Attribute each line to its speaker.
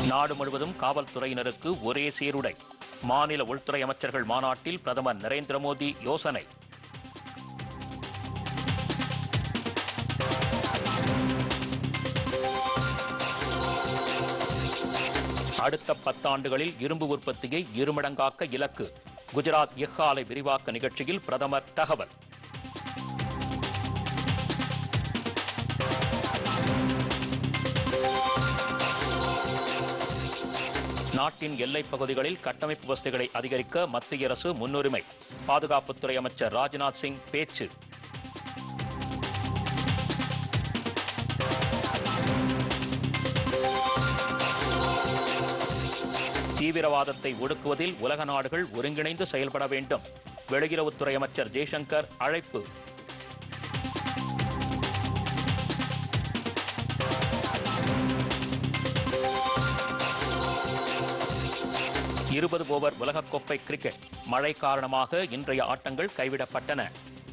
Speaker 1: நாடு முழுவதும் காவல்துறையினருக்கு ஒரே சீருடை மாநில உள்துறை அமைச்சர்கள் மாநாட்டில் பிரதமர் நரேந்திர மோடி யோசனை அடுத்த பத்தாண்டுகளில் இரும்பு உற்பத்தியை இருமடங்காக்க இலக்கு குஜராத் எஃகு ஆலை விரிவாக்க நிகழ்ச்சியில் பிரதமர் தகவல் நாட்டின் எல்லைப் பகுதிகளில் கட்டமைப்பு வசதிகளை அதிகரிக்க மத்திய அரசு முன்னுரிமை பாதுகாப்புத்துறை அமைச்சர் ராஜ்நாத் சிங் பேச்சு தீவிரவாதத்தை ஒடுக்குவதில் உலக நாடுகள் ஒருங்கிணைந்து செயல்பட வேண்டும் வெளியுறவுத்துறை அமைச்சர் ஜெய்சங்கர் அழைப்பு இருபது ஓவர் உலகக்கோப்பை கிரிக்கெட் மழை காரணமாக இன்றைய ஆட்டங்கள் கைவிடப்பட்டன